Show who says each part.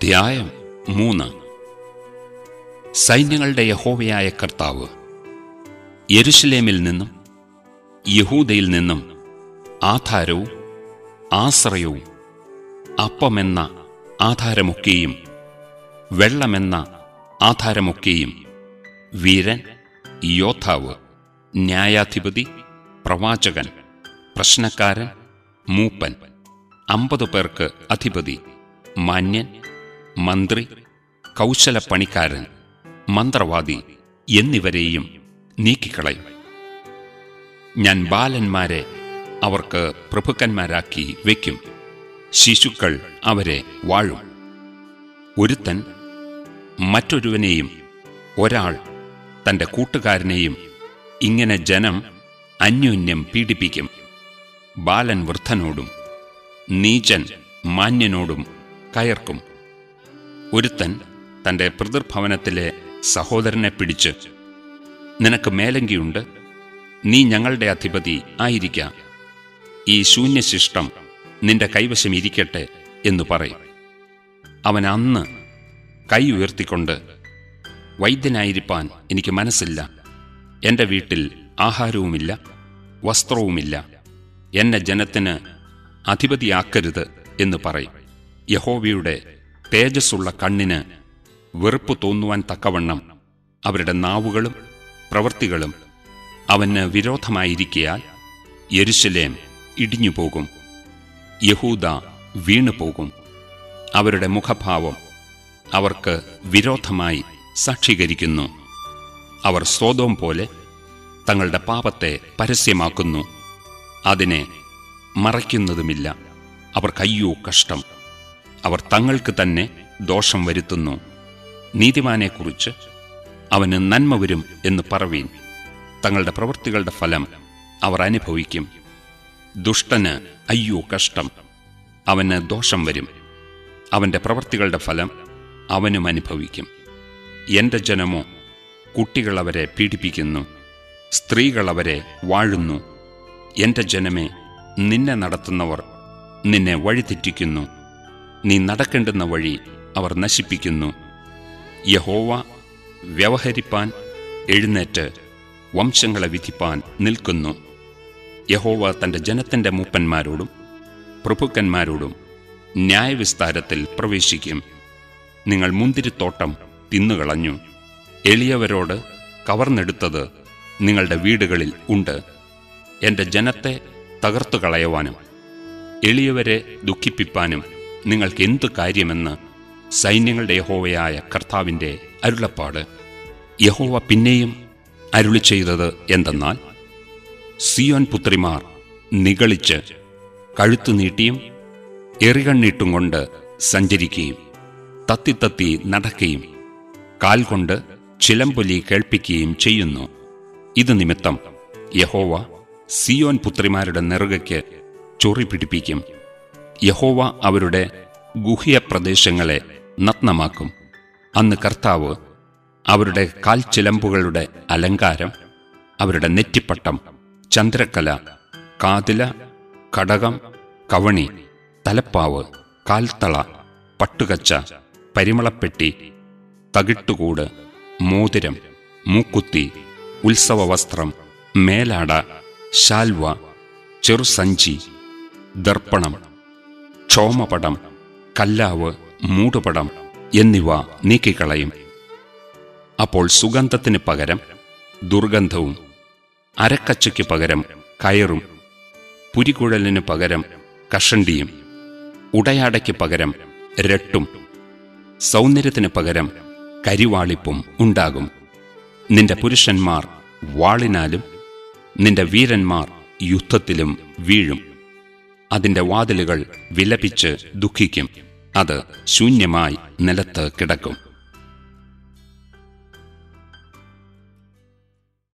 Speaker 1: അധ്യായം മൂന്ന് സൈന്യങ്ങളുടെ യഹോവയായ കർത്താവ് യെരുഷലേമിൽ നിന്നും യഹൂദയിൽ നിന്നും ആധാരവും ആശ്രയവും അപ്പമെന്ന ആധാരമൊക്കെയും വെള്ളമെന്ന ആധാരമൊക്കെയും വീരൻ യോദ്ധാവ് ന്യായാധിപതി പ്രവാചകൻ പ്രശ്നക്കാരൻ മൂപ്പൻ അമ്പത് പേർക്ക് അധിപതി മാന്യൻ മന്ത്രി കൗശലപ്പണിക്കാരൻ മന്ത്രവാദി എന്നിവരെയും നീക്കിക്കളയും ഞാൻ ബാലന്മാരെ അവർക്ക് പ്രഭുക്കന്മാരാക്കി വയ്ക്കും ശിശുക്കൾ അവരെ വാഴും ഒരുത്തൻ മറ്റൊരുവനെയും ഒരാൾ തന്റെ കൂട്ടുകാരനെയും ഇങ്ങനെ ജനം അന്യോന്യം പീഡിപ്പിക്കും ബാലൻ വൃദ്ധനോടും നീചൻ മാന്യനോടും കയർക്കും ഒരുത്തൻ തന്റെ പിതൃഭവനത്തിലെ സഹോദരനെ പിടിച്ച് നിനക്ക് മേലങ്കിയുണ്ട് നീ ഞങ്ങളുടെ അധിപതി ആയിരിക്കാം ഈ ശൂന്യശിഷ്ടം നിന്റെ കൈവശം ഇരിക്കട്ടെ എന്ന് പറയും അവൻ അന്ന് കൈ ഉയർത്തിക്കൊണ്ട് വൈദ്യനായിരിക്കാൻ എനിക്ക് മനസ്സില്ല എൻ്റെ വീട്ടിൽ ആഹാരവുമില്ല വസ്ത്രവുമില്ല എന്നെ ജനത്തിന് അധിപതിയാക്കരുത് എന്ന് പറയും യഹോവയുടെ തേജസ്സുള്ള കണ്ണിന് വെറുപ്പ് തോന്നുവാൻ തക്കവണ്ണം അവരുടെ നാവുകളും പ്രവൃത്തികളും അവന് വിരോധമായിരിക്കയാൽ യെരുശലേം ഇടിഞ്ഞുപോകും യഹൂദ വീണുപോകും അവരുടെ മുഖഭാവം അവർക്ക് വിരോധമായി സാക്ഷീകരിക്കുന്നു അവർ സ്വതവും പോലെ തങ്ങളുടെ പാപത്തെ പരസ്യമാക്കുന്നു അതിനെ മറയ്ക്കുന്നതുമില്ല അവർക്കയ്യോ കഷ്ടം അവർ തങ്ങൾക്ക് തന്നെ ദോഷം വരുത്തുന്നു നീതിമാനെക്കുറിച്ച് അവന് നന്മ വരും എന്ന് പറവീൻ തങ്ങളുടെ പ്രവൃത്തികളുടെ ഫലം അവർ അനുഭവിക്കും ദുഷ്ടന് അയ്യോ കഷ്ടം അവന് ദോഷം വരും അവന്റെ പ്രവൃത്തികളുടെ ഫലം അവനും അനുഭവിക്കും എന്റെ ജനമോ കുട്ടികൾ അവരെ പീഡിപ്പിക്കുന്നു സ്ത്രീകൾ അവരെ വാഴുന്നു എന്റെ ജനമേ നിന്നെ നടത്തുന്നവർ നിന്നെ വഴിതെറ്റിക്കുന്നു നീ നടക്കേണ്ടുന്ന വഴി അവർ നശിപ്പിക്കുന്നു യഹോവ വ്യവഹരിപ്പാൻ എഴുന്നേറ്റ് വംശങ്ങളെ വിധിപ്പാൻ നിൽക്കുന്നു യഹോവ തന്റെ ജനത്തിന്റെ മൂപ്പന്മാരോടും പ്രഭുക്കന്മാരോടും ന്യായവിസ്താരത്തിൽ പ്രവേശിക്കും നിങ്ങൾ മുന്തിരിത്തോട്ടം തിന്നുകളഞ്ഞു എളിയവരോട് കവർന്നെടുത്തത് നിങ്ങളുടെ വീടുകളിൽ ഉണ്ട് എന്റെ ജനത്തെ തകർത്തു കളയുവാനും എളിയവരെ ദുഃഖിപ്പിപ്പാനും നിങ്ങൾക്ക് എന്തു കാര്യമെന്ന് സൈന്യങ്ങളുടെ യഹോവയായ കർത്താവിന്റെ അരുളപ്പാട് യഹോവ പിന്നെയും അരുളി ചെയ്തത് എന്തെന്നാൽ സിയോൻ പുത്രിമാർ നിഗളിച്ച് കഴുത്തു നീട്ടിയും എറികണ്ണീട്ടും കൊണ്ട് സഞ്ചരിക്കുകയും തത്തിത്തത്തി നടക്കുകയും കാൽ കൊണ്ട് ചിലമ്പൊലി കേൾപ്പിക്കുകയും ചെയ്യുന്നു ഇത് നിമിത്തം യഹോവ സിയോൻ പുത്രിമാരുടെ നെറുകയ്ക്ക് ചൊറി പിടിപ്പിക്കും യഹോവ അവരുടെ ഗുഹ്യ പ്രദേശങ്ങളെ നഗ്നമാക്കും അന്ന് കർത്താവ് അവരുടെ കാൽച്ചിലമ്പുകളുടെ അലങ്കാരം അവരുടെ നെറ്റിപ്പട്ടം ചന്ദ്രക്കല കാതില കടകം കവണി തലപ്പാവ് കാൽത്തള പട്ടുകച്ച പരിമളപ്പെട്ടി തകിട്ടുകൂട് മോതിരം മൂക്കുത്തി ഉത്സവവസ്ത്രം മേലാട ശാൽവ ചെറുസഞ്ചി ദർപ്പണം ക്ഷോമപടം കല്ലാവ് മൂടുപടം എന്നിവ നീക്കിക്കളയും അപ്പോൾ സുഗന്ധത്തിന് പകരം ദുർഗന്ധവും അരക്കച്ചയ്ക്ക് പകരം കയറും പുരികുഴലിന് പകരം കഷണ്ടിയും ഉടയാടയ്ക്ക് പകരം രട്ടും സൗന്ദര്യത്തിന് പകരം കരിവാളിപ്പും ഉണ്ടാകും നിന്റെ പുരുഷന്മാർ വാളിനാലും നിന്റെ വീരന്മാർ യുദ്ധത്തിലും വീഴും അതിന്റെ വാതിലുകൾ വിലപിച്ച് ദുഃഖിക്കും അത് ശൂന്യമായി നിലത്ത് കിടക്കും